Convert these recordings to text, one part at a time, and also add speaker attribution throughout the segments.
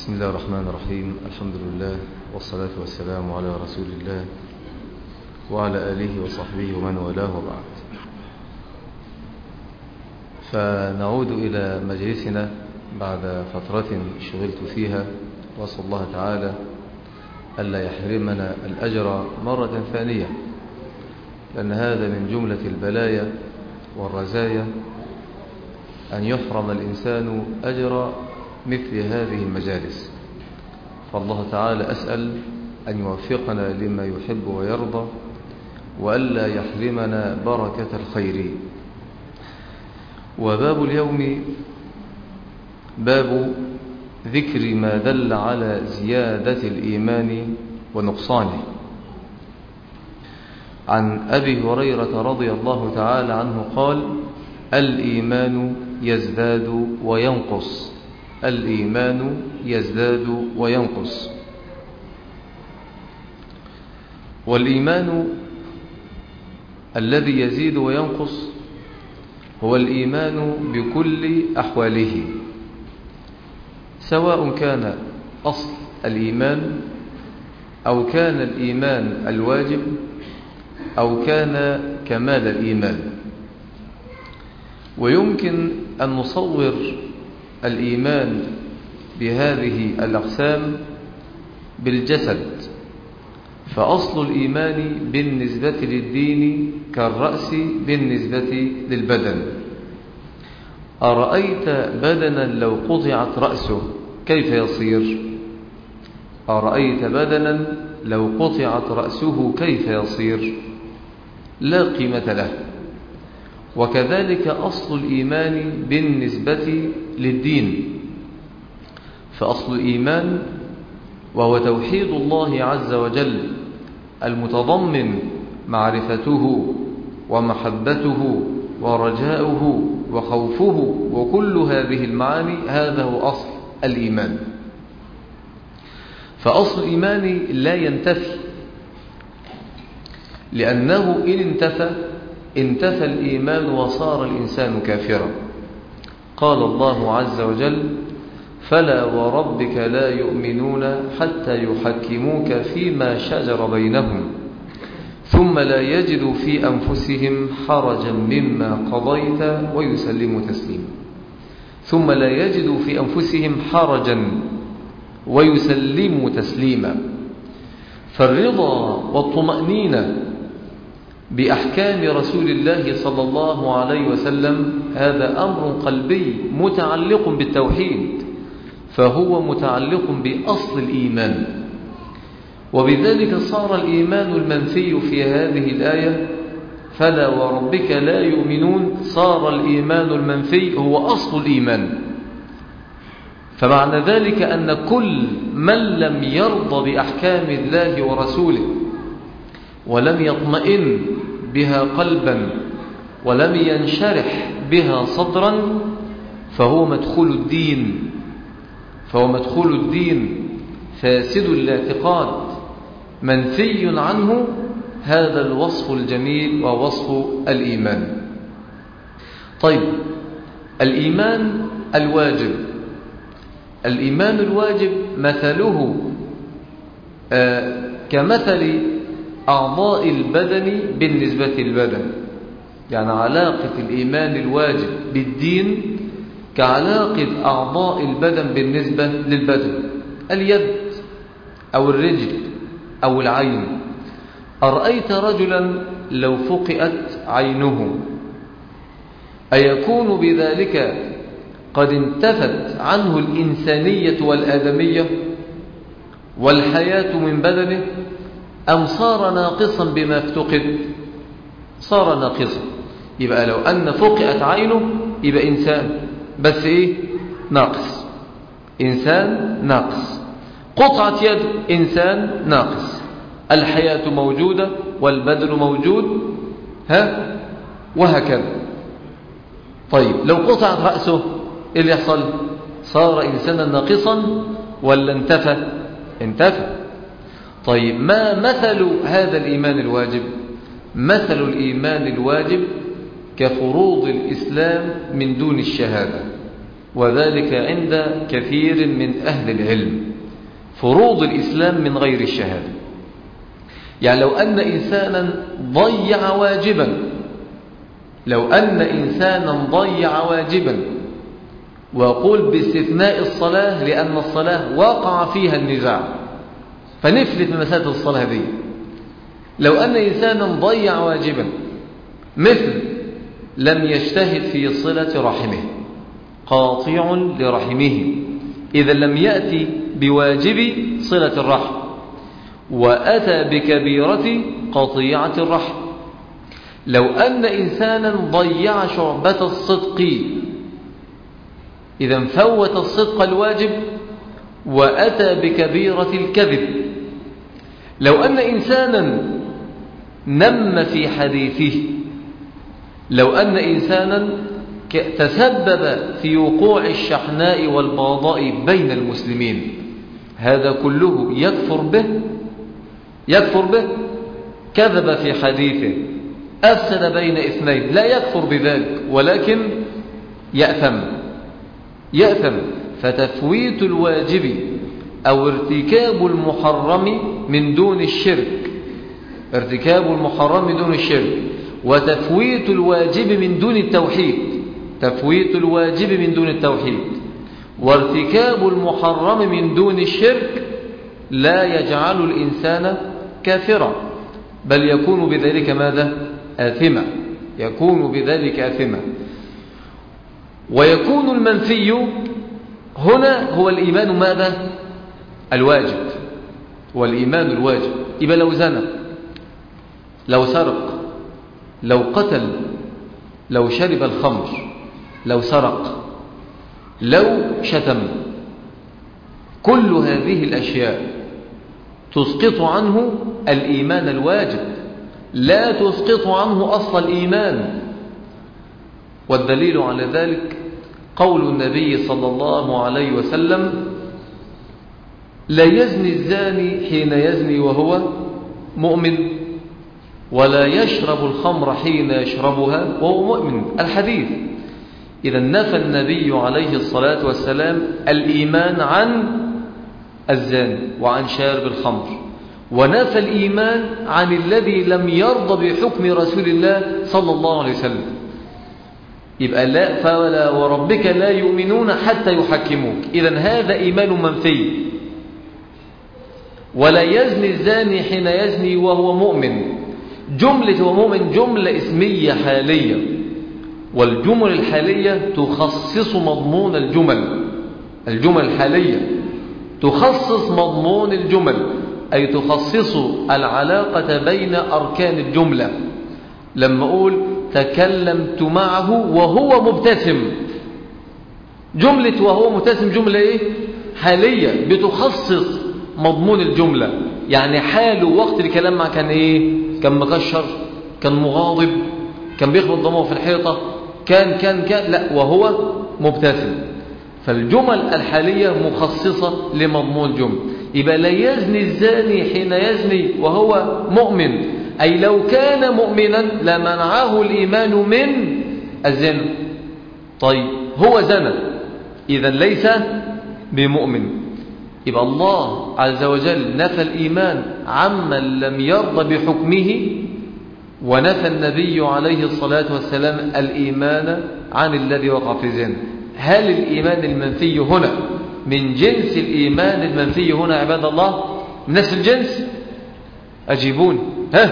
Speaker 1: بسم الله الرحمن الرحيم الحمد لله والصلاة والسلام على رسول الله وعلى آله وصحبه ومن والاه وبعد فنعود إلى مجلسنا بعد فترة شغلت فيها وأسأل الله تعالى ألا يحرمنا الأجر مرة ثانية لأن هذا من جملة البلايا والرزايا أن يحرم الإنسان أجر مثل هذه المجالس فالله تعالى أسأل أن يوفقنا لما يحب ويرضى وألا يحرمنا بركة الخير وباب اليوم باب ذكر ما دل على زيادة الإيمان ونقصانه عن أبي هريرة رضي الله تعالى عنه قال الإيمان يزداد وينقص الإيمان يزداد وينقص والإيمان الذي يزيد وينقص هو الإيمان بكل أحواله سواء كان أصل الإيمان أو كان الإيمان الواجب أو كان كمال الإيمان ويمكن أن نصور الإيمان بهذه الأقسام بالجسد فأصل الإيمان بالنسبة للدين كالرأس بالنسبة للبدن أرأيت بدنا لو قطعت رأسه كيف يصير أرأيت بدنا لو قطعت رأسه كيف يصير لا قيمة له وكذلك أصل الإيمان بالنسبة للدين فأصل الإيمان وهو توحيد الله عز وجل المتضمن معرفته ومحبته ورجاؤه وخوفه وكل هذه المعاني هذا هو أصل الإيمان فأصل الإيمان لا ينتفي لأنه إن انتفى انتفى الإيمان وصار الإنسان كافرا قال الله عز وجل فلا وربك لا يؤمنون حتى يحكموك فيما شجر بينهم ثم لا يجدوا في أنفسهم حرجا مما قضيت ويسلموا تسليما ثم لا يجدوا في أنفسهم حرجا ويسلموا تسليما فالرضا والطمأنينة بأحكام رسول الله صلى الله عليه وسلم هذا أمر قلبي متعلق بالتوحيد فهو متعلق بأصل الإيمان وبذلك صار الإيمان المنفي في هذه الآية فلا وربك لا يؤمنون صار الإيمان المنفي هو أصل الإيمان فمعنى ذلك أن كل من لم يرضى بأحكام الله ورسوله ولم يطمئن بها قلبا ولم ينشرح بها صدرا فهو مدخول الدين فهو مدخول الدين فاسد الاعتقاد منفي عنه هذا الوصف الجميل ووصف الإيمان طيب الإيمان الواجب الإيمان الواجب مثله آه كمثل أعضاء البدن بالنسبة للبدن يعني علاقة الإيمان الواجب بالدين كعلاقة أعضاء البدن بالنسبة للبدن اليد أو الرجل أو العين أرأيت رجلا لو فقئت عينه أيكون بذلك قد انتفت عنه الإنسانية والآدمية والحياة من بدنه أم صار ناقصا بما افتقد صار ناقصا يبقى لو أن فقئت عينه يبقى إنسان بس إيه ناقص إنسان ناقص قطعة يد إنسان ناقص الحياة موجودة والبدن موجود ها وهكذا طيب لو قطعت رأسه إيه اللي يحصل صار إنسانا ناقصا ولا انتفى انتفى طيب ما مثل هذا الإيمان الواجب مثل الإيمان الواجب كفروض الإسلام من دون الشهادة وذلك عند كثير من أهل العلم فروض الإسلام من غير الشهادة يعني لو أن إنسانا ضيع واجبا لو أن إنسانا ضيع واجبا وأقول باستثناء الصلاة لأن الصلاة وقع فيها النزاع فنفلت من مسألة الصلاة دي لو أن إنسانا ضيع واجبا مثل لم يجتهد في صلة رحمه قاطع لرحمه إذا لم يأتي بواجب صلة الرحم وأتى بكبيرة قطيعة الرحم لو أن إنسانا ضيع شعبة الصدق إذا فوت الصدق الواجب وأتى بكبيرة الكذب لو أن إنسانا نم في حديثه لو أن إنسانا تسبب في وقوع الشحناء والبغضاء بين المسلمين هذا كله يكفر به يكفر به كذب في حديثه أفسد بين اثنين لا يكفر بذلك ولكن يأثم يأثم فتفويت الواجب أو ارتكاب المحرم من دون الشرك ارتكاب المحرم من دون الشرك وتفويت الواجب من دون التوحيد تفويت الواجب من دون التوحيد وارتكاب المحرم من دون الشرك لا يجعل الإنسان كافرا بل يكون بذلك ماذا آثما يكون بذلك آثما ويكون المنفي هنا هو الإيمان ماذا الواجب والإيمان الواجب يبقى لو زنى لو سرق لو قتل لو شرب الخمر لو سرق لو شتم كل هذه الأشياء تسقط عنه الإيمان الواجب لا تسقط عنه أصل الإيمان والدليل على ذلك قول النبي صلى الله عليه وسلم لا يزني الزاني حين يزني وهو مؤمن ولا يشرب الخمر حين يشربها وهو مؤمن الحديث إذا نفى النبي عليه الصلاة والسلام الإيمان عن الزاني وعن شارب الخمر ونفى الإيمان عن الذي لم يرضى بحكم رسول الله صلى الله عليه وسلم يبقى لا فولا وربك لا يؤمنون حتى يحكموك إذا هذا إيمان منفي ولا يزني الزاني حين يزني وهو مؤمن جملة ومؤمن جملة اسمية حالية والجمل الحالية تخصص مضمون الجمل الجمل الحالية تخصص مضمون الجمل أي تخصص العلاقة بين أركان الجملة لما أقول تكلمت معه وهو مبتسم جملة وهو مبتسم جملة إيه؟ حالية بتخصص مضمون الجملة يعني حاله وقت الكلام معه كان إيه كان مكشر كان مغاضب كان بيخبط ضمه في الحيطة كان كان كان لا وهو مبتسم فالجمل الحالية مخصصة لمضمون جمل يبقى لا يزني الزاني حين يزني وهو مؤمن أي لو كان مؤمنا لمنعه الإيمان من الزنا طيب هو زنى إذا ليس بمؤمن يبقى الله عز وجل نفى الإيمان عمن لم يرضى بحكمه ونفى النبي عليه الصلاة والسلام الإيمان عن الذي وقع في الزنا هل الإيمان المنفي هنا من جنس الإيمان المنفي هنا عباد الله من نفس الجنس أجيبوني ها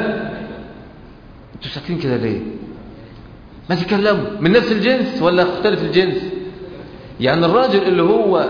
Speaker 1: انتوا ساكتين كده ليه ما تتكلموا من نفس الجنس ولا اختلف الجنس يعني الراجل اللي هو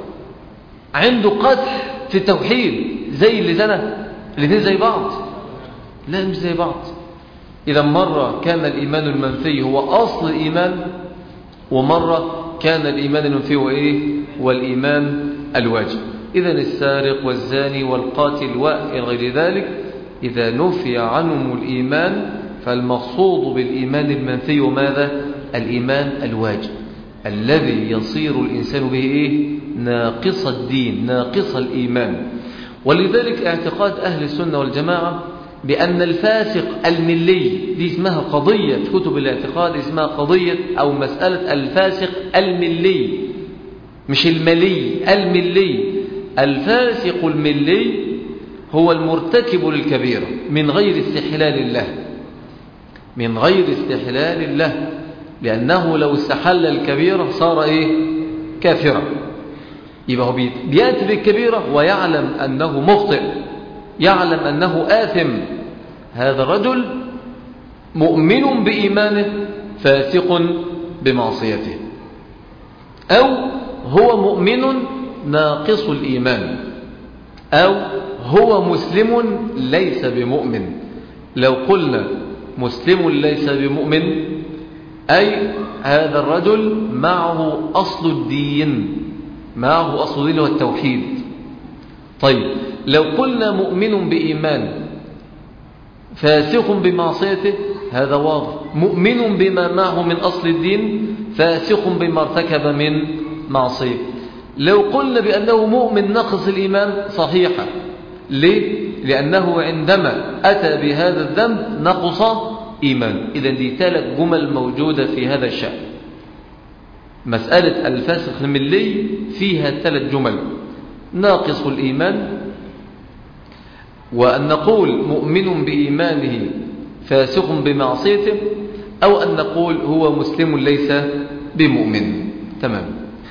Speaker 1: عنده قدح في التوحيد زي اللي زنى الاثنين زي بعض لا مش زي بعض إذا مرة كان الإيمان المنفي هو أصل الإيمان ومرة كان الإيمان المنفي هو إيه والإيمان الواجب إذا السارق والزاني والقاتل وإلى غير ذلك إذا نفي عنهم الإيمان فالمقصود بالإيمان المنفي ماذا الإيمان الواجب الذي يصير الإنسان به إيه؟ ناقص الدين ناقص الإيمان ولذلك اعتقاد أهل السنة والجماعة بأن الفاسق الملي دي اسمها قضية في كتب الاعتقاد اسمها قضية أو مسألة الفاسق الملي مش الملي الملي الفاسق الملي هو المرتكب للكبيرة من غير استحلال الله من غير استحلال الله لأنه لو استحل الكبيرة صار إيه كافرا يبقى هو بيأتي بالكبيرة ويعلم أنه مخطئ يعلم أنه آثم هذا الرجل مؤمن بإيمانه فاسق بمعصيته أو هو مؤمن ناقص الإيمان أو هو مسلم ليس بمؤمن لو قلنا مسلم ليس بمؤمن أي هذا الرجل معه أصل الدين معه أصل الدين هو التوحيد طيب لو قلنا مؤمن بإيمان فاسق بمعصيته هذا واضح مؤمن بما معه من أصل الدين فاسق بما ارتكب من معصية لو قلنا بأنه مؤمن نقص الإيمان صحيحة ليه؟ لأنه عندما أتى بهذا الذنب نقص إيمان إذا دي ثلاث جمل موجودة في هذا الشأن مسألة الفاسق الملي فيها ثلاث جمل ناقص الإيمان وأن نقول مؤمن بإيمانه فاسق بمعصيته أو أن نقول هو مسلم ليس بمؤمن تمام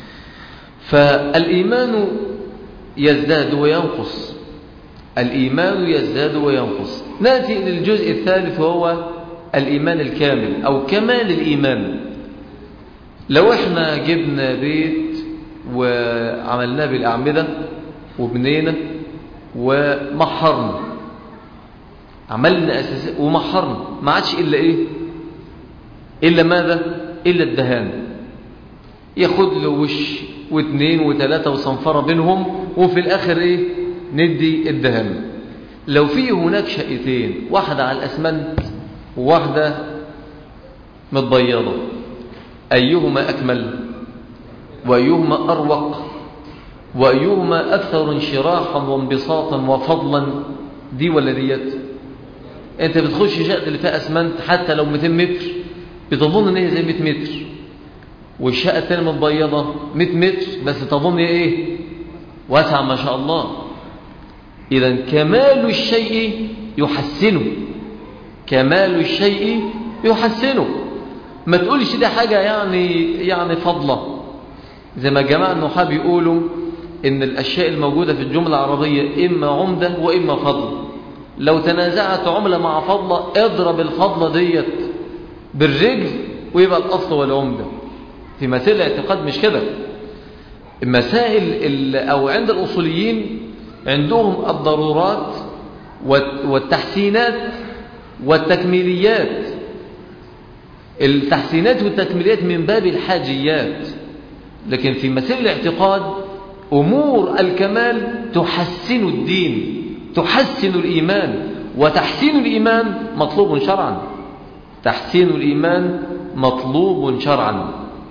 Speaker 1: فالإيمان يزداد وينقص الإيمان يزداد وينقص نأتي للجزء الثالث وهو الإيمان الكامل أو كمال الإيمان لو احنا جبنا بيت وعملناه بالأعمدة وبنينا ومحرنا عملنا أساس ومحرنا ما عادش إلا إيه إلا ماذا إلا الدهان ياخد له وش واثنين وثلاثة وصنفرة بينهم وفي الآخر إيه ندي الدهان لو في هناك شقتين واحدة على الأسمنت وواحدة متبيضة أيهما أكمل وأيهما أروق وأيهما أكثر انشراحا وانبساطا وفضلا دي ولا ديت أنت بتخش شقة اللي فيها أسمنت حتى لو 200 متر بتظن ان هي زي 100 متر والشقة الثانية متبيضة 100 متر بس تظن ايه واسعة ما شاء الله إذا كمال الشيء يحسنه كمال الشيء يحسنه ما تقولش ده حاجة يعني يعني فضلة زي ما جماعة النحاة بيقولوا إن الأشياء الموجودة في الجملة العربية إما عمدة وإما فضل لو تنازعت عملة مع فضلة اضرب الفضلة ديت بالرجل ويبقى الأصل والعمدة في مسائل الاعتقاد مش كده المسائل أو عند الأصوليين عندهم الضرورات والتحسينات والتكميليات التحسينات والتكميليات من باب الحاجيات لكن في مسائل الاعتقاد أمور الكمال تحسن الدين تحسن الإيمان وتحسين الإيمان مطلوب شرعا تحسين الإيمان مطلوب شرعا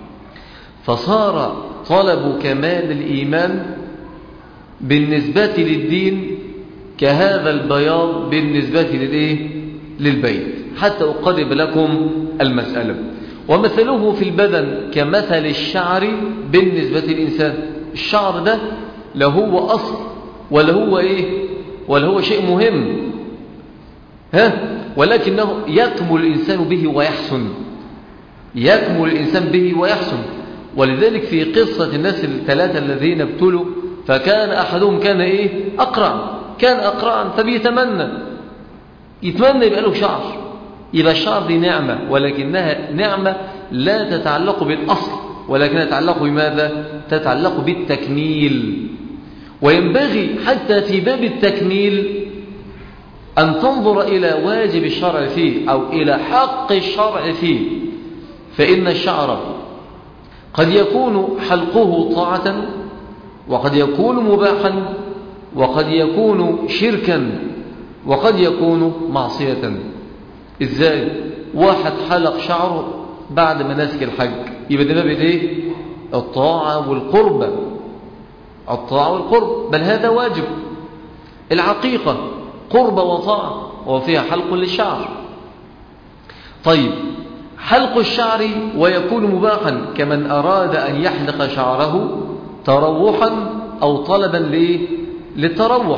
Speaker 1: فصار طلب كمال الإيمان بالنسبة للدين كهذا البياض بالنسبة للإيه؟ للبيت حتى أقرب لكم المسألة ومثله في البدن كمثل الشعر بالنسبة للإنسان الشعر ده لا هو أصل ولا هو إيه ولا هو شيء مهم ها ولكنه يكمل الإنسان به ويحسن يكمل الإنسان به ويحسن ولذلك في قصة الناس الثلاثة الذين ابتلوا فكان أحدهم كان إيه أقرع كان أقرعا فبيتمنى يتمنى يبقى له شعر يبقى الشعر دي نعمة ولكنها نعمة لا تتعلق بالأصل ولكنها تتعلق بماذا تتعلق بالتكميل وينبغي حتى في باب التكميل أن تنظر إلى واجب الشرع فيه أو إلى حق الشرع فيه فإن الشعر قد يكون حلقه طاعة وقد يكون مباحا وقد يكون شركا وقد يكون معصية إزاي واحد حلق شعره بعد مناسك الحج يبقى ده باب ايه الطاعة والقربة الطاعة والقرب بل هذا واجب العقيقة قربة وطاعة وفيها حلق للشعر طيب حلق الشعر ويكون مباحا كمن أراد أن يحلق شعره تروحا أو طلبا للتروح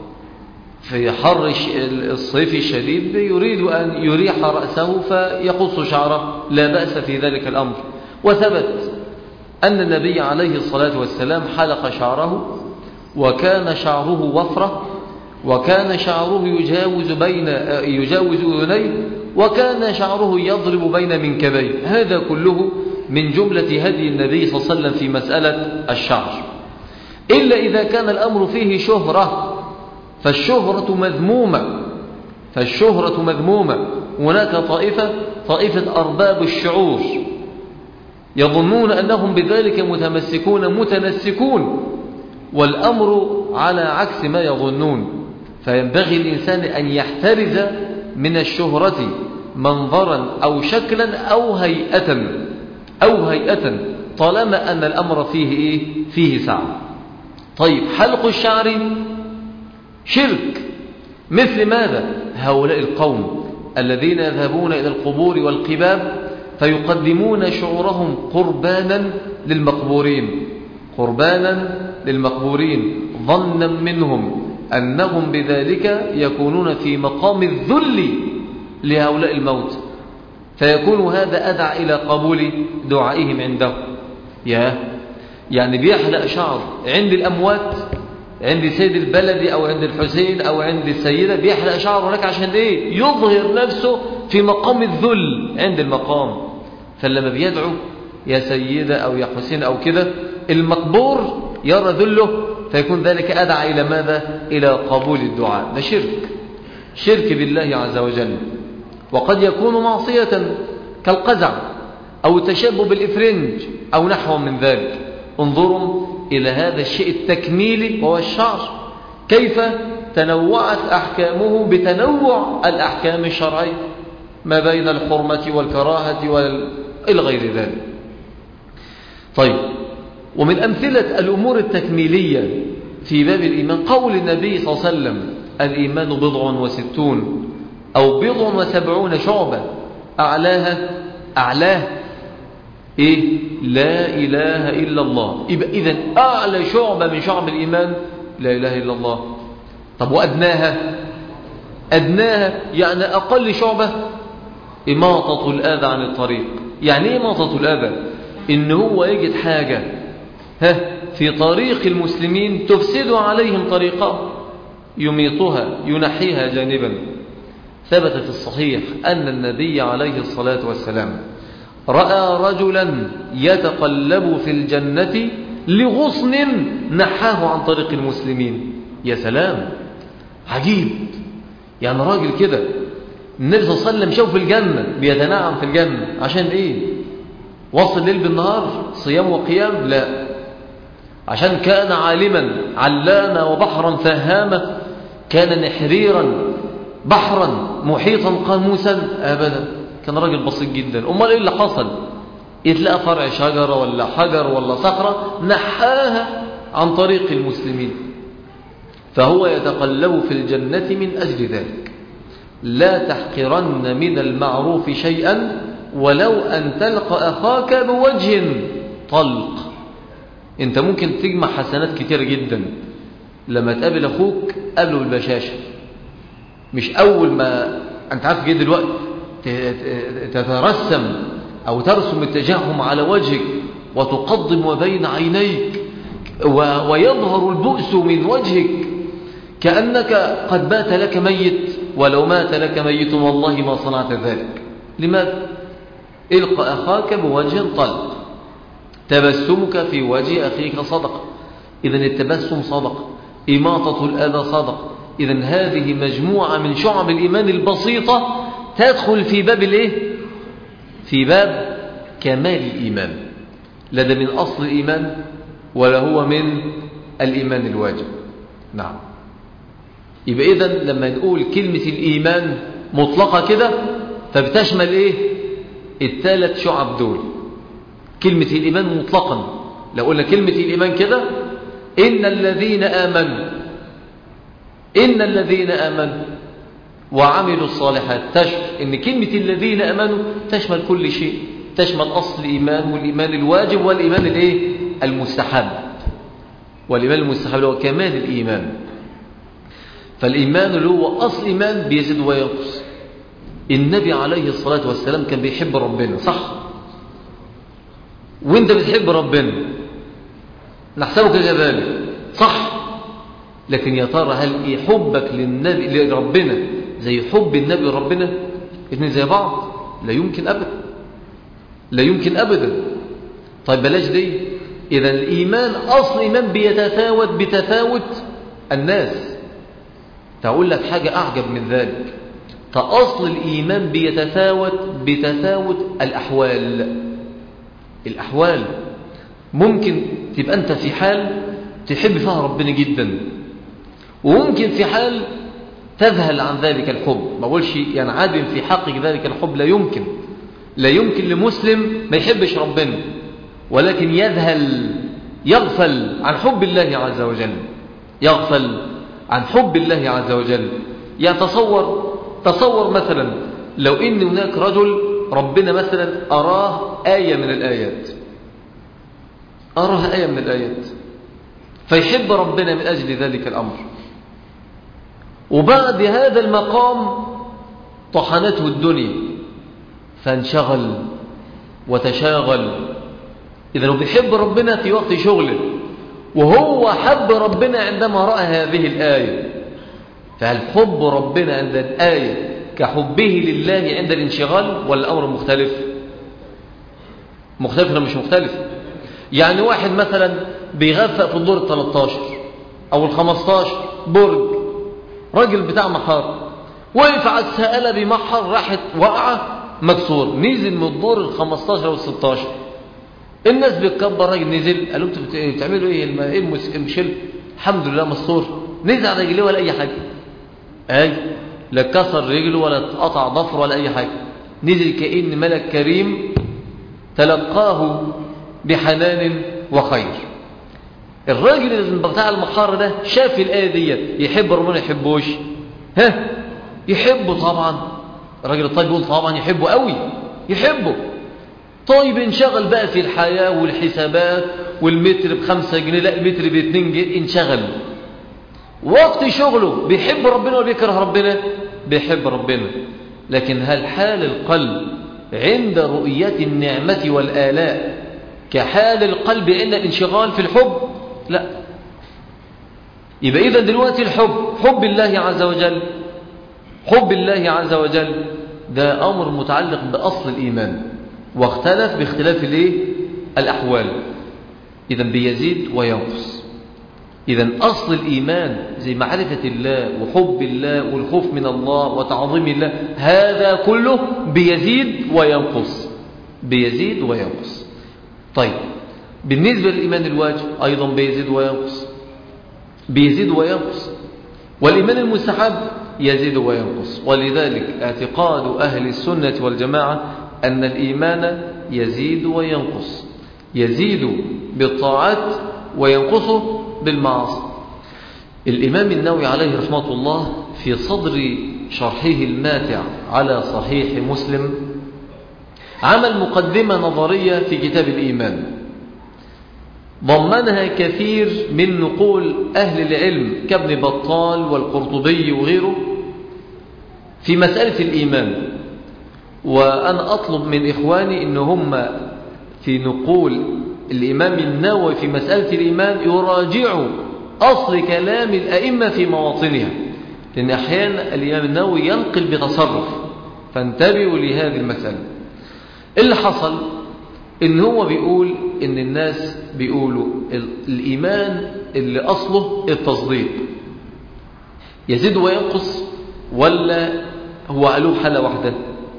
Speaker 1: في حر الصيف الشديد يريد أن يريح رأسه فيقص شعره لا بأس في ذلك الأمر وثبت أن النبي عليه الصلاة والسلام حلق شعره وكان شعره وفرة وكان شعره يجاوز بين يجاوز أذنيه وكان شعره يضرب بين منكبيه هذا كله من جملة هدي النبي صلى الله عليه وسلم في مسألة الشعر إلا إذا كان الأمر فيه شهرة فالشهرة مذمومة فالشهرة مذمومة هناك طائفة طائفة أرباب الشعور يظنون أنهم بذلك متمسكون متنسكون والأمر على عكس ما يظنون فينبغي الإنسان أن يحترز من الشهرة منظرا أو شكلا أو هيئة أو هيئة طالما أن الأمر فيه إيه؟ فيه سعة طيب حلق الشعر شرك مثل ماذا هؤلاء القوم الذين يذهبون إلى القبور والقباب فيقدمون شعورهم قربانا للمقبورين قربانا للمقبورين ظنا منهم أنهم بذلك يكونون في مقام الذل لهؤلاء الموت فيكون هذا أدعى إلى قبول دعائهم عنده يا يعني بيحلق شعر عند الأموات عند سيد البلد أو عند الحسين أو عند السيدة بيحلق شعره هناك عشان إيه يظهر نفسه في مقام الذل عند المقام فلما بيدعو يا سيدة أو يا حسين أو كده المقبور يرى ذله فيكون ذلك أدعى إلى ماذا إلى قبول الدعاء ده شرك شرك بالله عز وجل وقد يكون معصية كالقزع أو التشبه بالإفرنج أو نحو من ذلك انظروا إلى هذا الشيء التكميلي وهو الشعر كيف تنوعت أحكامه بتنوع الأحكام الشرعية ما بين الحرمة والكراهة وإلى غير ذلك طيب ومن أمثلة الأمور التكميلية في باب الإيمان قول النبي صلى الله عليه وسلم الإيمان بضع وستون أو بضع وسبعون شعبة أعلاها أعلاه إيه لا إله إلا الله يبقى إذن أعلى شعبة من شعب الإيمان لا إله إلا الله طب وأدناها أدناها يعني أقل شعبة إماطة الآذى عن الطريق يعني إيه إماطة الآذى إن هو يجد حاجة ها في طريق المسلمين تفسد عليهم طريقه يميطها ينحيها جانبا ثبت في الصحيح أن النبي عليه الصلاة والسلام رأى رجلا يتقلب في الجنة لغصن نحاه عن طريق المسلمين يا سلام عجيب يعني راجل كده النبي صلى الله عليه وسلم شوف الجنة بيتنعم في الجنة عشان ايه وصل الليل بالنهار صيام وقيام لا عشان كان عالما علانا وبحرا فهاما كان نحريرا بحرا محيطا قاموسا ابدا كان راجل بسيط جدا امال ايه اللي حصل يتلاقى فرع شجره ولا حجر ولا صخره نحاها عن طريق المسلمين فهو يتقلب في الجنه من اجل ذلك لا تحقرن من المعروف شيئا ولو ان تلقى اخاك بوجه طلق انت ممكن تجمع حسنات كتيره جدا لما تقابل اخوك قابله بالبشاشه مش اول ما انت عارف جه دلوقتي تترسم او ترسم التجهم على وجهك وتقدم وبين عينيك ويظهر البؤس من وجهك كأنك قد بات لك ميت ولو مات لك ميت والله ما صنعت ذلك لماذا؟ القى أخاك بوجه طلق تبسمك في وجه أخيك صدقة إذا التبسم صدقة إماطة الأذى صدقة إذا هذه مجموعة من شعب الإيمان البسيطة تدخل في باب الإيه؟ في باب كمال الإيمان لا ده من أصل الإيمان ولا هو من الإيمان الواجب نعم يبقى إذا لما نقول كلمة الإيمان مطلقة كده فبتشمل إيه الثلاث شعب دول كلمة الإيمان مطلقا لو قلنا كلمة الإيمان كده إن الذين آمنوا إن الذين آمنوا وعملوا الصالحات تشمل إن كلمة الذين آمنوا تشمل كل شيء تشمل أصل الإيمان والإيمان الواجب والإيمان الإيه؟ المستحب والإيمان المستحب هو كمال الإيمان فالإيمان اللي هو أصل إيمان بيزيد وينقص النبي عليه الصلاة والسلام كان بيحب ربنا صح وانت بتحب ربنا نحسبك كذلك صح لكن يا ترى هل حبك للنبي لربنا زي حب النبي لربنا اثنين زي بعض لا يمكن أبدا لا يمكن أبدا طيب بلاش دي إذا الإيمان أصل إيمان بيتفاوت بتفاوت الناس تقول لك حاجة أعجب من ذلك فأصل الإيمان بيتفاوت بتفاوت الأحوال الأحوال ممكن تبقى أنت في حال تحب فيها ربنا جدا وممكن في حال تذهل عن ذلك الحب ما أقولش ينعدم في حقك ذلك الحب لا يمكن لا يمكن لمسلم ما يحبش ربنا ولكن يذهل يغفل عن حب الله عز وجل يغفل عن حب الله عز وجل يعني تصور تصور مثلا لو إن هناك رجل ربنا مثلا أراه آية من الآيات أراه آية من الآيات فيحب ربنا من أجل ذلك الأمر وبعد هذا المقام طحنته الدنيا فانشغل وتشاغل إذا لو بيحب ربنا في وقت شغله وهو حب ربنا عندما رأى هذه الآية فهل حب ربنا عند الآية كحبه لله عند الانشغال ولا الأمر مختلف مختلف ولا مش مختلف يعني واحد مثلا بيغفق في الدور ال 13 أو ال 15 برج راجل بتاع محار وقف على السائلة بمحر راحت وقعة مكسور نزل من الدور ال 15 أو ال 16 الناس بتكبر راجل نزل قالوا انتوا بتعملوا ايه ايه المشكله الحمد لله مستور نزل على رجليه ولا اي حاجه اي لا كسر رجله ولا اتقطع ضفر ولا اي حاجه نزل كأن ملك كريم تلقاه بحنان وخير الراجل بتاع المحار ده شاف الآية دي يحب ربنا يحبوش ها يحبه طبعا الراجل الطيب يقول طبعا يحبه قوي يحبه طيب انشغل بقى في الحياة والحسابات والمتر بخمسة جنيه لا المتر باتنين جنيه انشغل وقت شغله بيحب ربنا ولا بيكره ربنا بيحب ربنا لكن هل حال القلب عند رؤية النعمة والآلاء كحال القلب عند الانشغال في الحب لا يبقى إذا دلوقتي الحب حب الله عز وجل حب الله عز وجل ده أمر متعلق بأصل الإيمان واختلف باختلاف الايه الأحوال إذا بيزيد وينقص إذا أصل الإيمان زي معرفة الله وحب الله والخوف من الله وتعظيم الله هذا كله بيزيد وينقص بيزيد وينقص طيب بالنسبة للإيمان الواجب أيضا بيزيد وينقص بيزيد وينقص والإيمان المستحب يزيد وينقص ولذلك اعتقاد أهل السنة والجماعة أن الإيمان يزيد وينقص يزيد بالطاعات وينقص بالمعاصي الإمام النووي عليه رحمة الله في صدر شرحه الماتع على صحيح مسلم عمل مقدمة نظرية في كتاب الإيمان ضمنها كثير من نقول أهل العلم كابن بطال والقرطبي وغيره في مسألة الإيمان وأنا أطلب من إخواني إن هم في نقول الإمام النووي في مسألة الإيمان يراجعوا أصل كلام الأئمة في مواطنها لأن أحيانا الإمام النووي ينقل بتصرف فانتبهوا لهذه المسألة اللي حصل إن هو بيقول إن الناس بيقولوا الإيمان اللي أصله التصديق يزيد وينقص ولا هو قالوه حالة واحدة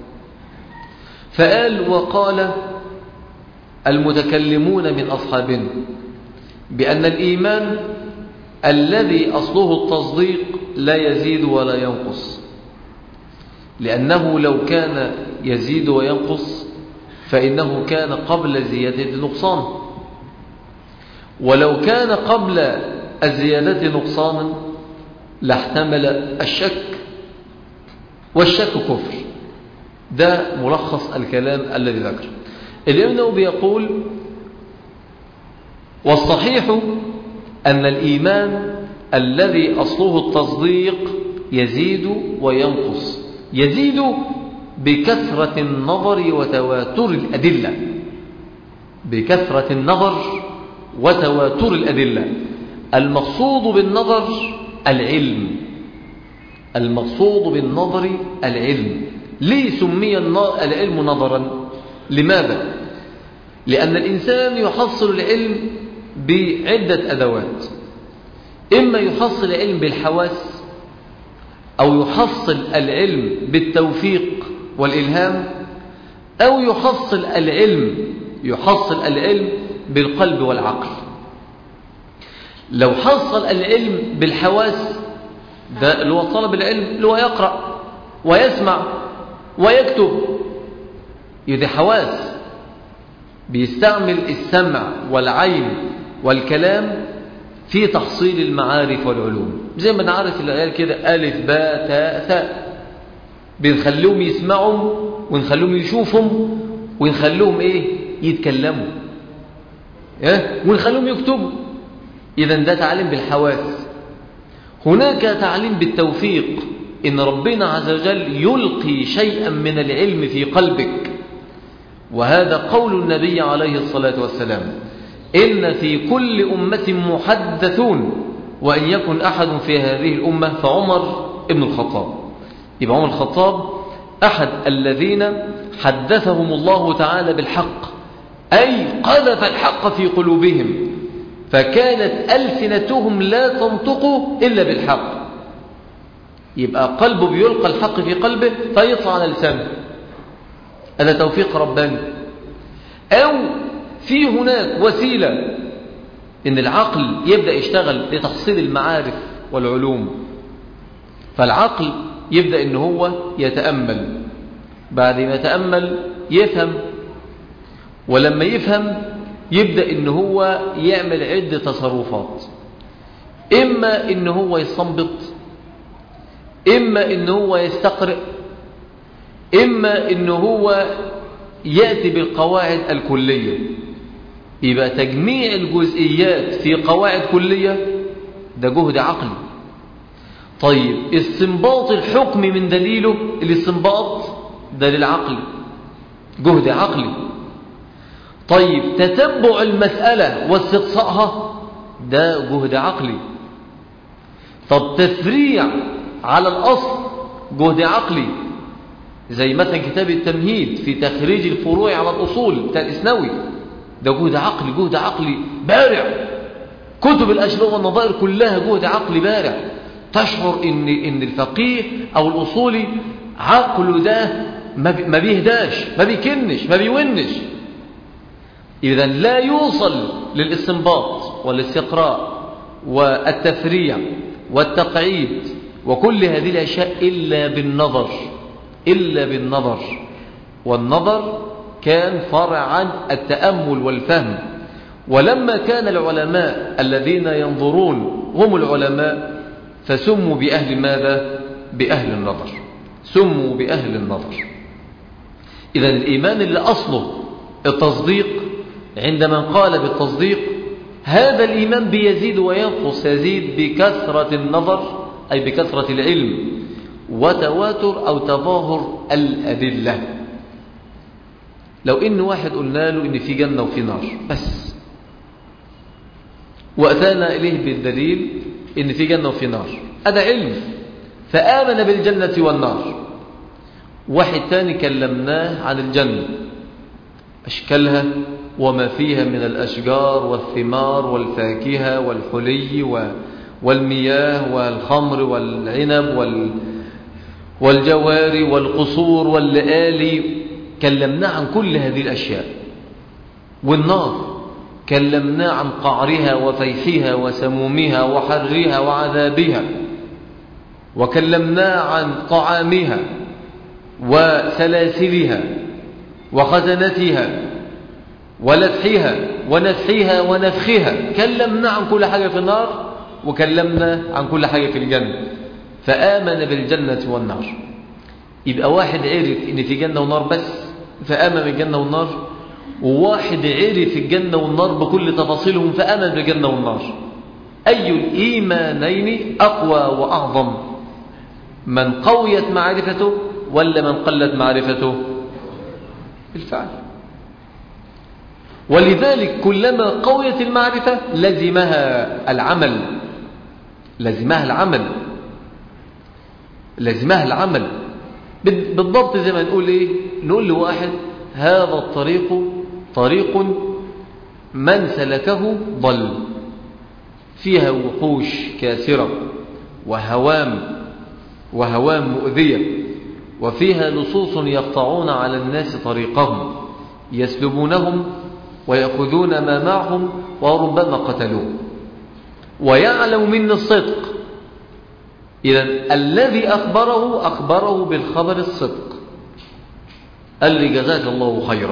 Speaker 1: فقال وقال المتكلمون من أصحابنا بأن الإيمان الذي أصله التصديق لا يزيد ولا ينقص لأنه لو كان يزيد وينقص فإنه كان قبل زيادة نقصان ولو كان قبل الزيادة نقصانا لاحتمل الشك والشك كفر ده ملخص الكلام الذي ذكر الإمام النووي يقول والصحيح أن الإيمان الذي أصله التصديق يزيد وينقص يزيد بكثرة النظر وتواتر الأدلة بكثرة النظر وتواتر الأدلة المقصود بالنظر العلم المقصود بالنظر العلم ليه سمي العلم نظرا لماذا لأن الإنسان يحصل العلم بعدة أدوات إما يحصل العلم بالحواس أو يحصل العلم بالتوفيق والإلهام أو يحصل العلم يحصل العلم بالقلب والعقل لو حصل العلم بالحواس ده اللي هو طلب العلم اللي هو يقرأ ويسمع ويكتب يدي حواس بيستعمل السمع والعين والكلام في تحصيل المعارف والعلوم زي ما نعرف العيال كده ألف باء تاء ثاء بنخليهم يسمعوا ونخليهم يشوفوا ونخليهم ايه يتكلموا إيه؟ ونخليهم يكتبوا إذا ده تعليم بالحواس هناك تعليم بالتوفيق إن ربنا عز وجل يلقي شيئا من العلم في قلبك وهذا قول النبي عليه الصلاة والسلام إن في كل أمة محدثون وإن يكن أحد في هذه الأمة فعمر ابن الخطاب يبقى عمر الخطاب أحد الذين حدثهم الله تعالى بالحق أي قذف الحق في قلوبهم فكانت ألسنتهم لا تنطق إلا بالحق يبقى قلبه بيلقى الحق في قلبه فيطلع على لسانه هذا توفيق رباني أو في هناك وسيلة إن العقل يبدأ يشتغل لتحصيل المعارف والعلوم فالعقل يبدأ إن هو يتأمل بعد ما يتأمل يفهم ولما يفهم يبدأ إن هو يعمل عدة تصرفات إما إن هو يستنبط إما إن هو يستقرئ إما إن هو يأتي بالقواعد الكلية يبقى تجميع الجزئيات في قواعد كلية ده جهد عقلي طيب استنباط الحكم من دليله الاستنباط ده للعقل جهد عقلي طيب تتبع المسألة واستقصائها ده جهد عقلي طب تفريع على الأصل جهد عقلي زي مثلا كتاب التمهيد في تخريج الفروع على الأصول بتاع الإسنوي ده جهد عقلي جهد عقلي بارع كتب الأشباه والنظائر كلها جهد عقلي بارع تشعر إن, إن الفقيه أو الأصولي عقله ده ما بيهداش ما بيكنش ما بيونش إذا لا يوصل للاستنباط والاستقراء والتفريع والتقعيد وكل هذه الأشياء إلا بالنظر إلا بالنظر والنظر كان فرع عن التأمل والفهم ولما كان العلماء الذين ينظرون هم العلماء فسموا بأهل ماذا؟ بأهل النظر سموا بأهل النظر إذا الإيمان اللي أصله التصديق عندما قال بالتصديق هذا الإيمان بيزيد وينقص يزيد بكثرة النظر أي بكثرة العلم وتواتر أو تظاهر الأدلة لو إن واحد قلنا له إن في جنة وفي نار بس وأتانا إليه بالدليل إن في جنة وفي نار هذا علم فآمن بالجنة والنار واحد تاني كلمناه عن الجنة أشكالها وما فيها من الأشجار والثمار والفاكهة والحلي والمياه والخمر والعنب وال والجواري والقصور واللآلي كلمناه عن كل هذه الأشياء والنار كلمناه عن قعرها وفيحها وسمومها وحرها وعذابها وكلمناه عن طعامها وسلاسلها وخزنتها ولدحها ونفحها ونفخها كلمنا عن كل حاجة في النار وكلمنا عن كل حاجة في الجنة فآمن بالجنة والنار يبقى واحد عرف إن في جنة ونار بس فآمن بالجنة والنار وواحد عرف الجنة والنار بكل تفاصيلهم فآمن بالجنة والنار أي الإيمانين أقوى وأعظم من قويت معرفته ولا من قلت معرفته بالفعل ولذلك كلما قويت المعرفة لزمها العمل لزمها العمل لزمها العمل بالضبط زي ما نقول ايه نقول لواحد هذا الطريق طريق من سلكه ضل فيها وحوش كاسرة وهوام وهوام مؤذية وفيها لصوص يقطعون على الناس طريقهم يسلبونهم ويأخذون ما معهم وربما قتلوه ويعلم من الصدق إذا الذي أخبره أخبره بالخبر الصدق قال لي جزاك الله خيرا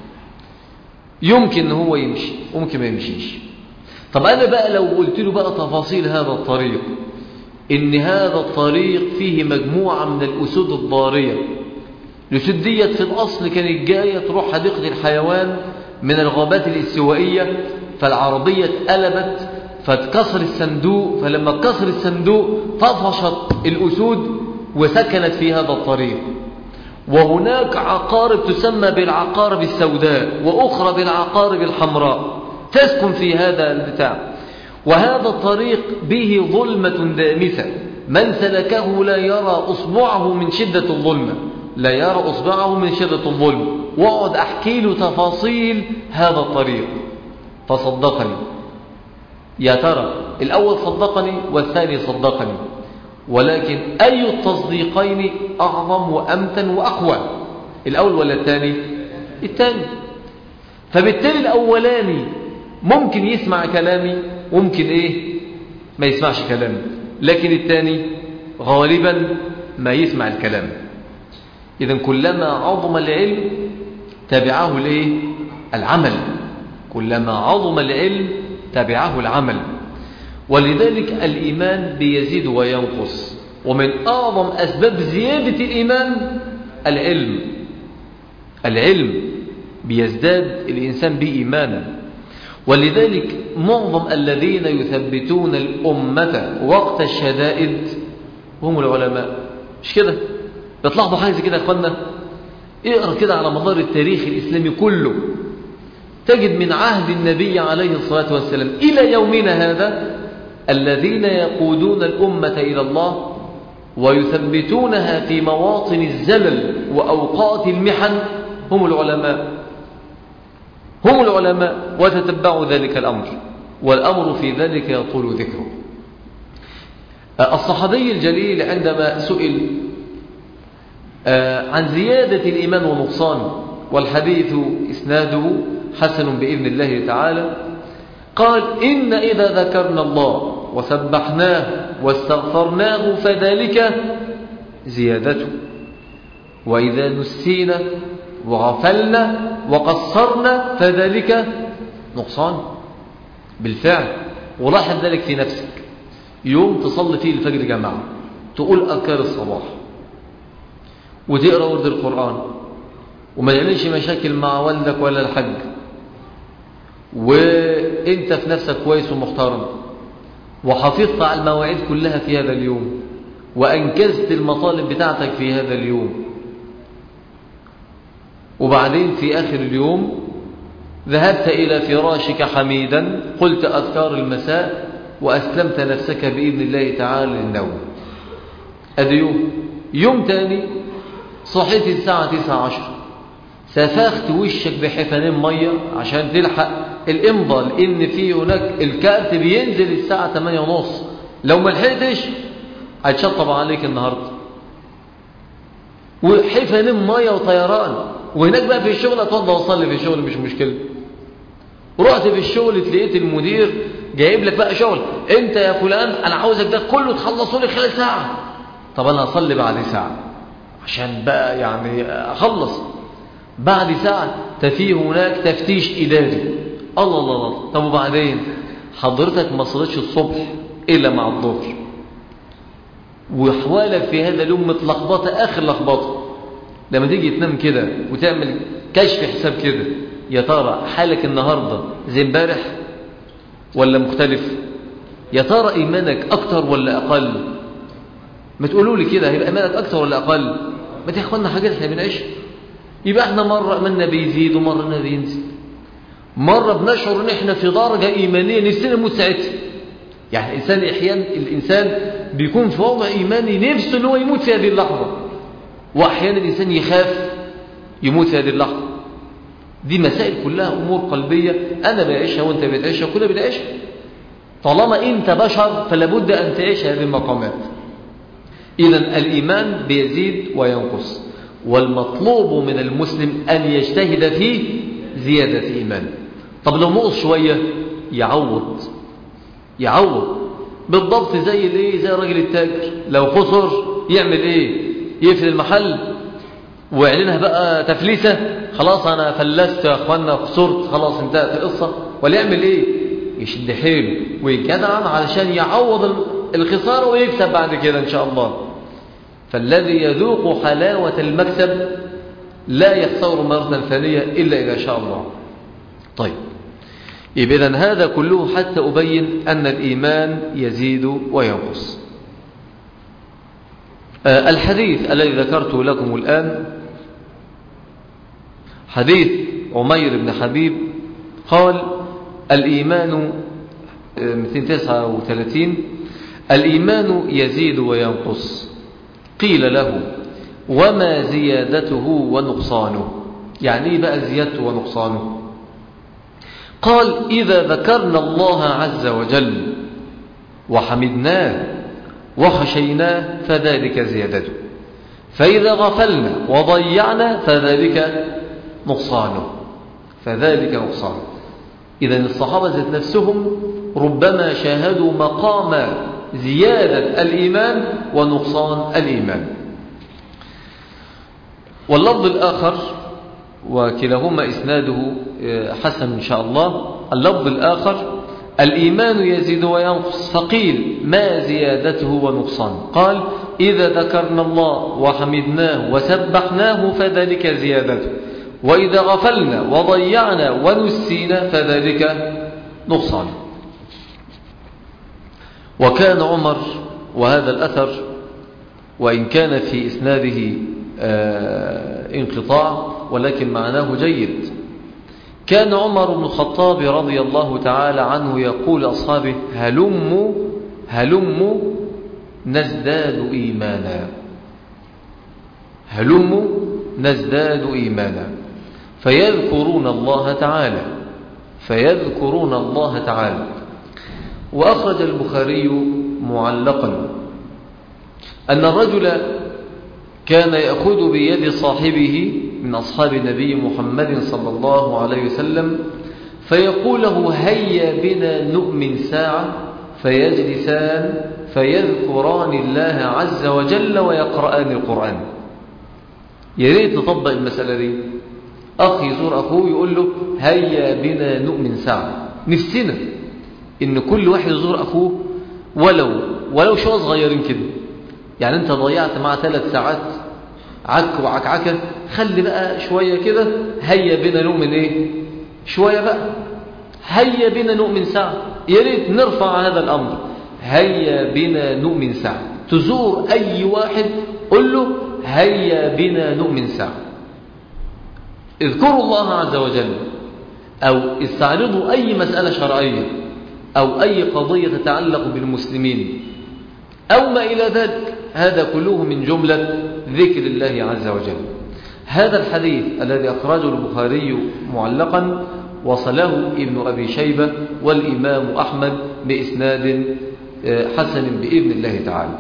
Speaker 1: يمكن هو يمشي وممكن ما يمشيش طب أنا بقى لو قلت له بقى تفاصيل هذا الطريق إن هذا الطريق فيه مجموعة من الأسود الضارية الأسود ديت في الأصل كانت جاية تروح حديقة الحيوان من الغابات الاستوائية فالعربية اتقلبت فاتكسر الصندوق فلما اتكسر الصندوق طفشت الأسود وسكنت في هذا الطريق وهناك عقارب تسمى بالعقارب السوداء وأخرى بالعقارب الحمراء تسكن في هذا البتاع وهذا الطريق به ظلمة دامسة من سلكه لا يرى أصبعه من شدة الظلمة لا يرى أصبعه من شدة الظلم واقعد أحكي له تفاصيل هذا الطريق فصدقني يا ترى الأول صدقني والثاني صدقني ولكن أي التصديقين أعظم وأمتن وأقوى الأول ولا الثاني الثاني فبالتالي الأولاني ممكن يسمع كلامي وممكن إيه ما يسمعش كلامي لكن الثاني غالبا ما يسمع الكلام إذا كلما عظم العلم تبعه الايه العمل كلما عظم العلم تبعه العمل ولذلك الإيمان بيزيد وينقص ومن أعظم أسباب زيادة الإيمان العلم العلم بيزداد الإنسان بإيمانا ولذلك معظم الذين يثبتون الأمة وقت الشدائد هم العلماء مش كده بتلاحظوا حاجة زي كده يا اخوانا اقرا كده على مدار التاريخ الإسلامي كله تجد من عهد النبي عليه الصلاة والسلام إلى يومنا هذا الذين يقودون الأمة إلى الله ويثبتونها في مواطن الزلل وأوقات المحن هم العلماء هم العلماء وتتبعوا ذلك الأمر والأمر في ذلك يطول ذكره الصحابي الجليل عندما سئل عن زيادة الإيمان ونقصانه والحديث إسناده حسن بإذن الله تعالى قال إن إذا ذكرنا الله وسبحناه واستغفرناه فذلك زيادته وإذا نسينا وغفلنا وقصرنا فذلك نقصان بالفعل ولاحظ ذلك في نفسك يوم تصلي فيه الفجر جماعة تقول أذكار الصباح وتقرأ ورد القرآن وما يعملش مشاكل مع والدك ولا الحج وانت في نفسك كويس ومحترم وحافظت على المواعيد كلها في هذا اليوم وأنجزت المطالب بتاعتك في هذا اليوم وبعدين في آخر اليوم ذهبت إلى فراشك حميدا قلت أذكار المساء وأسلمت نفسك بإذن الله تعالى للنوم أدي يوم يوم تاني صحيت الساعة تسعة عشر سفخت وشك بحفنين مية عشان تلحق الإمضة لأن في هناك الكارت بينزل الساعة 8 ونص لو ما لحقتش هيتشطب عليك النهاردة وحفنين مية وطيران وهناك بقى في الشغل اتوضى واصلي في الشغل مش مشكلة رحت في الشغل لقيت المدير جايب لك بقى شغل انت يا فلان انا عاوزك ده كله تخلصه لي خلال ساعة طب انا هصلي بعد ساعة عشان بقى يعني اخلص بعد ساعة تفيه هناك تفتيش إداري الله الله الله طب وبعدين حضرتك ما صليتش الصبح إلا مع الظهر وحوالك في هذا اليوم متلخبطة آخر لخبطة لما تيجي تنام كده وتعمل كشف حساب كده يا ترى حالك النهاردة زي امبارح ولا مختلف يا ترى إيمانك أكتر ولا أقل ما تقولوا لي كده هيبقى إيمانك أكتر ولا أقل ما تاخدنا حاجات احنا بنعيش يبقى احنا مرة إيماننا بيزيد ومرة إيماننا بينزل مرة بنشعر إن احنا في درجة إيمانية نفسنا نموت ساعتها يعني الإنسان أحيانا الإنسان بيكون في وضع إيماني نفسه إن هو يموت في هذه اللحظة وأحيانا الإنسان يخاف يموت في هذه اللحظة دي مسائل كلها أمور قلبية أنا بعيشها وأنت بتعيشها كلنا بنعيشها طالما أنت بشر فلابد أن تعيش هذه المقامات إذا الإيمان بيزيد وينقص والمطلوب من المسلم أن يجتهد في زيادة إيمان طب لو نقص شوية يعوض يعوض بالضبط زي الايه زي الراجل التاجر لو خسر يعمل ايه يقفل المحل ويعلنها بقى تفليسه خلاص انا فلست يا اخوانا خسرت خلاص انتهت القصه ولا يعمل ايه يشد حيله ويجدعن علشان يعوض الخساره ويكسب بعد كده ان شاء الله فالذي يذوق حلاوه المكسب لا يخسر مره ثانيه الا اذا شاء الله طيب إذا هذا كله حتى أبين أن الإيمان يزيد وينقص الحديث الذي ذكرته لكم الآن حديث عمير بن حبيب قال الإيمان 239 الإيمان يزيد وينقص قيل له وما زيادته ونقصانه يعني ايه بقى زيادته ونقصانه قال إذا ذكرنا الله عز وجل وحمدناه وخشيناه فذلك زيادته فإذا غفلنا وضيعنا فذلك نقصانه فذلك نقصانه إذا الصحابة ذات نفسهم ربما شاهدوا مقام زيادة الإيمان ونقصان الإيمان واللفظ الآخر وكلاهما إسناده حسن إن شاء الله اللفظ الآخر الإيمان يزيد وينقص فقيل ما زيادته ونقصان قال إذا ذكرنا الله وحمدناه وسبحناه فذلك زيادته وإذا غفلنا وضيعنا ونسينا فذلك نقصان وكان عمر وهذا الأثر وإن كان في إسناده انقطاع ولكن معناه جيد كان عمر بن الخطاب رضي الله تعالى عنه يقول أصحابه هلموا هلموا نزداد إيمانا هلموا نزداد إيمانا فيذكرون الله تعالى فيذكرون الله تعالى وأخرج البخاري معلقا أن الرجل كان يأخذ بيد صاحبه من أصحاب النبي محمد صلى الله عليه وسلم فيقول له هيا بنا نؤمن ساعة فيجلسان فيذكران الله عز وجل ويقرآن القرآن يا ريت نطبق المسألة دي أخ يزور أخوه يقول له هيا بنا نؤمن ساعة نفسنا إن كل واحد يزور أخوه ولو ولو شوية صغيرين كده يعني أنت ضيعت مع ثلاث ساعات عك وعكعكة خلي بقى شوية كده هيا بنا نؤمن إيه شوية بقى هيا بنا نؤمن ساعة يا ريت نرفع هذا الأمر هيا بنا نؤمن ساعة تزور أي واحد قل له هيا بنا نؤمن ساعة اذكروا الله عز وجل أو استعرضوا أي مسألة شرعية أو أي قضية تتعلق بالمسلمين أو ما إلى ذلك هذا كله من جملة ذكر الله عز وجل هذا الحديث الذي أخرجه البخاري معلقا وصله ابن أبي شيبة والإمام أحمد بإسناد حسن بإذن الله تعالى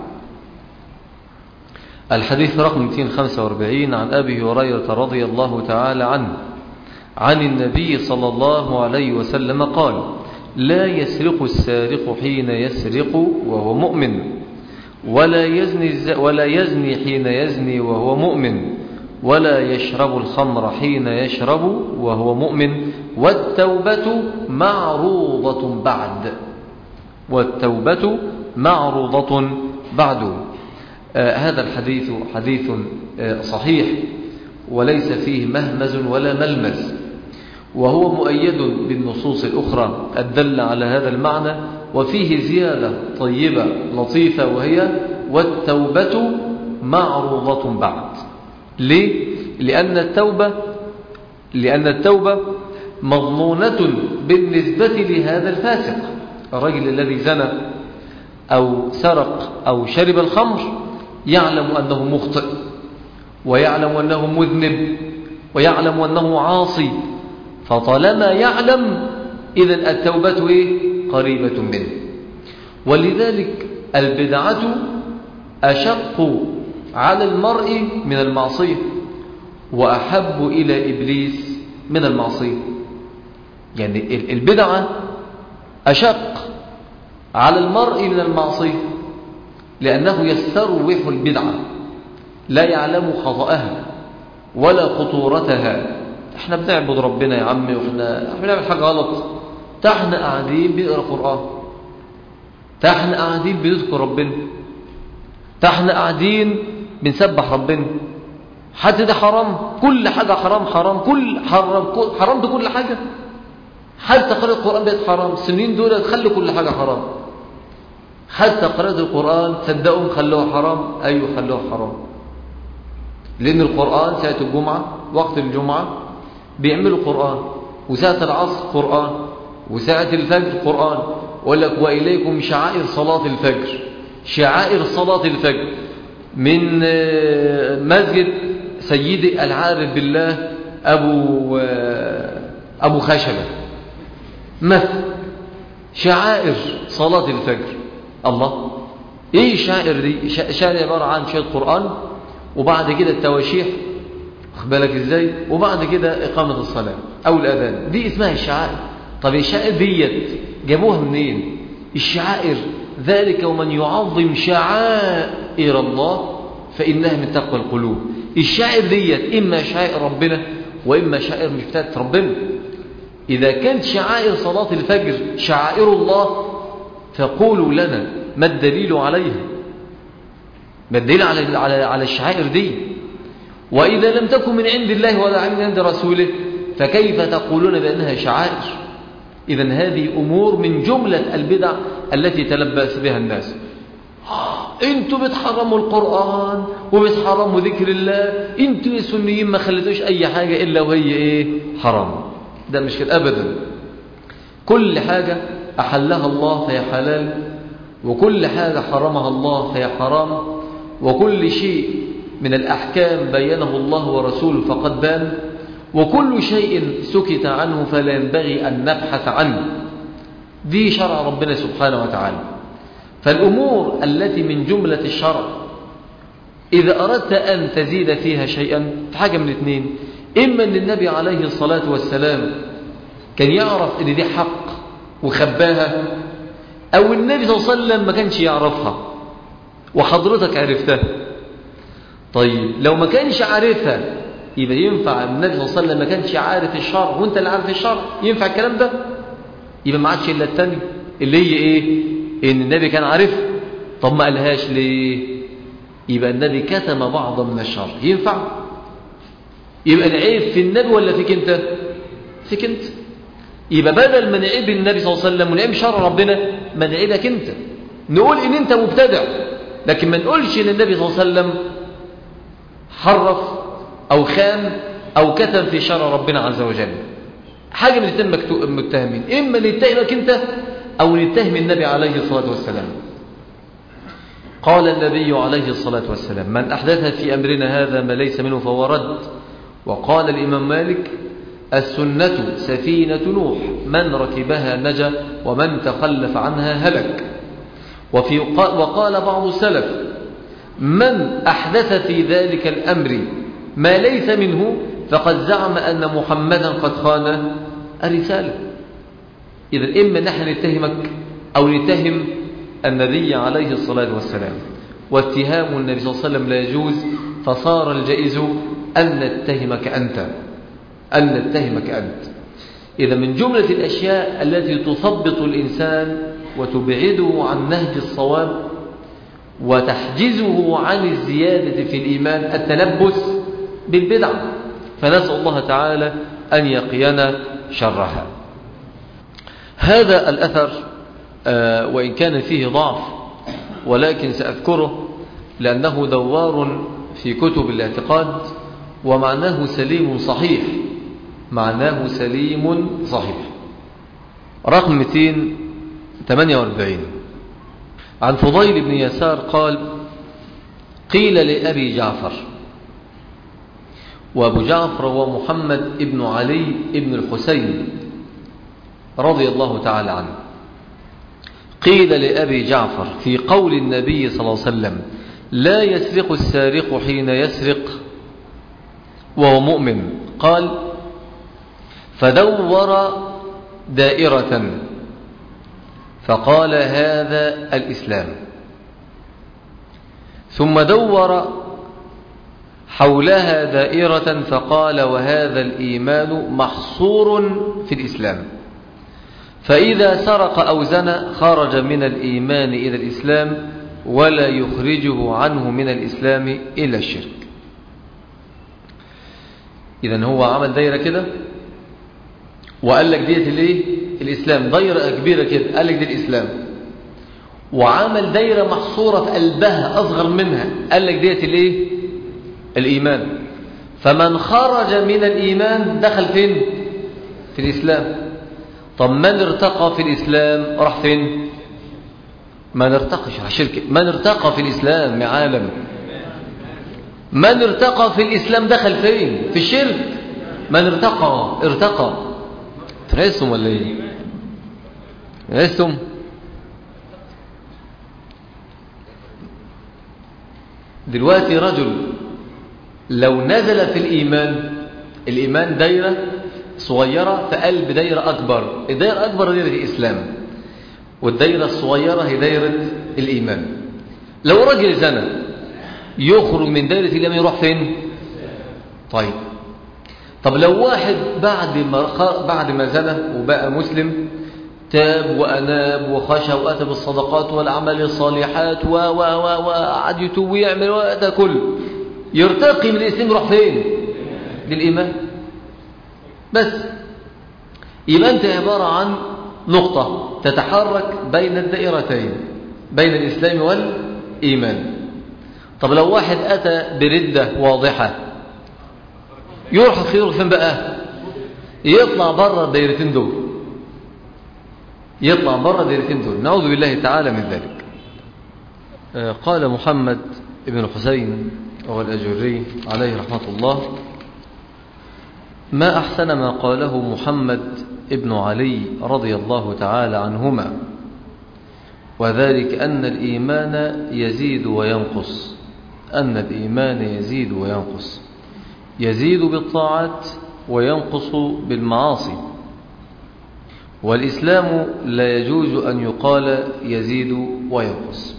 Speaker 1: الحديث رقم 245 عن أبي هريرة رضي الله تعالى عنه عن النبي صلى الله عليه وسلم قال لا يسرق السارق حين يسرق وهو مؤمن ولا يزني, ولا يزني حين يزني وهو مؤمن ولا يشرب الخمر حين يشرب وهو مؤمن والتوبة معروضة بعد والتوبة معروضة بعد آه هذا الحديث حديث آه صحيح وليس فيه مهمز ولا ملمز وهو مؤيد بالنصوص الأخرى الدل على هذا المعنى وفيه زيادة طيبة لطيفة وهي والتوبة معروضة بعد ليه؟ لأن التوبة لأن التوبة مضمونة بالنسبة لهذا الفاسق الرجل الذي زنى أو سرق أو شرب الخمر يعلم أنه مخطئ ويعلم أنه مذنب ويعلم أنه عاصي فطالما يعلم إذا التوبة إيه؟ قريبة منه ولذلك البدعة أشق على المرء من المعصية وأحب إلى إبليس من المعصية يعني البدعة أشق على المرء من المعصية لأنه يستروح البدعة لا يعلم خطأها ولا خطورتها احنا بنعبد ربنا يا عمي واحنا بنعمل حاجة غلط احنا قاعدين بنقرا قرآن احنا قاعدين بنذكر ربنا احنا قاعدين بنسبح ربنا حتى ده حرام كل حاجة حرام حرام كل حرام حرام بكل حاجة حتى قراءة القرآن بقت حرام السنين دول تخلي كل حاجة حرام حتى قراءة القرآن صدقهم خلوه حرام أيوه خلوه حرام لأن القرآن ساعة الجمعة وقت الجمعة بيعملوا قرآن وساعة العصر قرآن وساعة الفجر قرآن وقال لك وإليكم شعائر صلاة الفجر شعائر صلاة الفجر من مسجد سيدي العارف بالله أبو أبو خشبة مثل شعائر صلاة الفجر الله ايه الشعائر دي شعائر عبارة عن شوية قرآن وبعد كده التواشيح بالك ازاي وبعد كده إقامة الصلاة أو الأذان دي اسمها الشعائر طب الشعائر ديت جابوها منين الشعائر ذلك ومن يعظم شعائر الله فإنها من تقوى القلوب الشعائر ديت إما شعائر ربنا وإما شعائر مش بتاعت ربنا إذا كانت شعائر صلاة الفجر شعائر الله فقولوا لنا ما الدليل عليها ما الدليل على على على الشعائر دي وإذا لم تكن من عند الله ولا من عند رسوله فكيف تقولون بأنها شعائر إذا هذه أمور من جملة البدع التي تلبس بها الناس انتوا بتحرموا القرآن وبتحرموا ذكر الله انتوا يا سنيين ما خليتوش أي حاجة إلا وهي إيه حرام ده مش كده أبدا كل حاجة أحلها الله فهي حلال وكل حاجة حرمها الله فهي حرام وكل شيء من الأحكام بينه الله ورسوله فقد بان وكل شيء سكت عنه فلا ينبغي أن نبحث عنه دي شرع ربنا سبحانه وتعالى فالأمور التي من جملة الشرع إذا أردت أن تزيد فيها شيئا حاجة من اثنين إما أن النبي عليه الصلاة والسلام كان يعرف أن دي حق وخباها أو النبي صلى الله عليه وسلم ما كانش يعرفها وحضرتك عرفتها طيب لو ما كانش عارفها يبقى ينفع النبي صلى الله عليه وسلم ما كانش عارف الشرع وانت اللي عارف الشرع ينفع الكلام ده يبقى ما عادش الا الثاني اللي هي ايه ان النبي كان عارف طب ما قالهاش ليه يبقى النبي كتم بعضا من الشرع ينفع يبقى العيب في النبي ولا فيك انت فيك انت يبقى بدل ما نعيب النبي صلى الله عليه وسلم ونعيب شرع ربنا ما نعيبك انت نقول ان انت مبتدع لكن ما نقولش ان النبي صلى الله عليه وسلم حرف او خان او كتم في شرع ربنا عز وجل حاجه من الاثنين متهمين اما نتهمك انت او نتهم النبي عليه الصلاه والسلام قال النبي عليه الصلاه والسلام من احدث في امرنا هذا ما ليس منه فهو رد وقال الامام مالك السنة سفينة نوح من ركبها نجا ومن تخلف عنها هلك وفي وقال بعض السلف من أحدث في ذلك الأمر ما ليس منه فقد زعم أن محمدا قد خان الرسالة إذا إما نحن نتهمك أو نتهم النبي عليه الصلاة والسلام واتهام النبي صلى الله عليه وسلم لا يجوز فصار الجائز أن نتهمك أنت أن نتهمك أنت إذا من جملة الأشياء التي تثبط الإنسان وتبعده عن نهج الصواب وتحجزه عن الزيادة في الإيمان التلبس بالبدع فنسأل الله تعالى أن يقينا شرها هذا الأثر آه، وإن كان فيه ضعف ولكن سأذكره لأنه دوار في كتب الاعتقاد ومعناه سليم صحيح معناه سليم صحيح رقم 248 عن فضيل بن يسار قال قيل لأبي جعفر وأبو جعفر هو محمد ابن علي ابن الحسين رضي الله تعالى عنه قيل لأبي جعفر في قول النبي صلى الله عليه وسلم لا يسرق السارق حين يسرق وهو مؤمن قال فدور دائرة فقال هذا الإسلام ثم دور حولها دائرة فقال وهذا الإيمان محصور في الإسلام فإذا سرق أو زنى خرج من الإيمان إلى الإسلام ولا يخرجه عنه من الإسلام إلى الشرك إذا هو عمل دايرة كده وقال لك ديت الايه الإسلام دايرة كبيرة كده قال لك دي الإسلام وعمل دايرة محصورة في قلبها أصغر منها قال لك ديت الايه الإيمان فمن خرج من الإيمان دخل فين في الإسلام طب من ارتقى في الإسلام راح فين من ارتقى شرح شركة من ارتقى في الإسلام يا عالم من ارتقى في الإسلام دخل فين في الشرك من ارتقى ارتقى تحسهم ولا ايه تحسهم دلوقتي رجل لو نزل في الإيمان الإيمان دايرة صغيرة في قلب دايرة أكبر الدايرة الأكبر دايرة الإسلام والدايرة الصغيرة هي دايرة الإيمان لو رجل زنى يخرج من دايرة الإيمان يروح فين طيب طب لو واحد بعد ما بعد ما زنى وبقى مسلم تاب وأناب وخشى وأتى بالصدقات والأعمال الصالحات و و و وقعد يتوب ويعمل وده كله يرتقي من الإسلام يروح فين للإيمان بس يبقى أنت عبارة عن نقطة تتحرك بين الدائرتين بين الإسلام والإيمان طب لو واحد أتى بردة واضحة يروح الخير فين بقى يطلع بره الدائرتين دول يطلع بره الدائرتين دول نعوذ بالله تعالى من ذلك قال محمد ابن الحسين وهو الأجري عليه رحمة الله ما أحسن ما قاله محمد ابن علي رضي الله تعالى عنهما وذلك أن الإيمان يزيد وينقص أن الإيمان يزيد وينقص يزيد بالطاعات وينقص بالمعاصي والإسلام لا يجوز أن يقال يزيد وينقص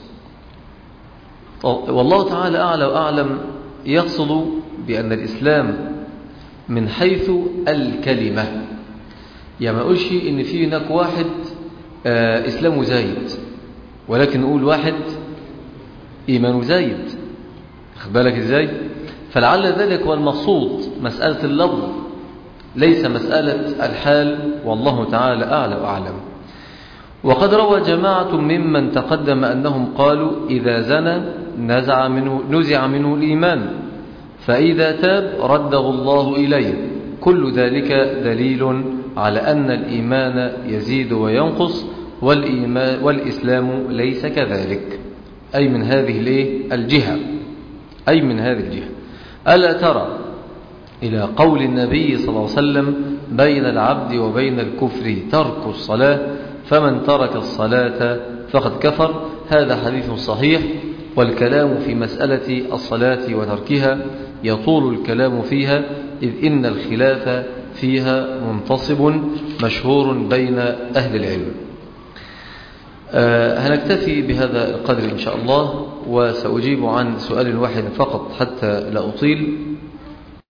Speaker 1: والله تعالى أعلى وأعلم يقصد بأن الإسلام من حيث الكلمة يعني ما أقولش إن في هناك واحد آه إسلامه زايد ولكن نقول واحد إيمانه زايد خد بالك إزاي فلعل ذلك هو المقصود مسألة اللفظ ليس مسألة الحال والله تعالى أعلى وأعلم وقد روى جماعة ممن تقدم أنهم قالوا إذا زنى نزع منه, نزع منه الإيمان فإذا تاب رده الله إليه كل ذلك دليل على أن الإيمان يزيد وينقص والإيمان والإسلام ليس كذلك أي من هذه الجهة أي من هذه الجهة ألا ترى إلى قول النبي صلى الله عليه وسلم بين العبد وبين الكفر ترك الصلاة فمن ترك الصلاة فقد كفر هذا حديث صحيح والكلام في مسألة الصلاة وتركها يطول الكلام فيها إذ إن الخلاف فيها منتصب مشهور بين أهل العلم أه هنكتفي بهذا القدر إن شاء الله وسأجيب عن سؤال واحد فقط حتى لا أطيل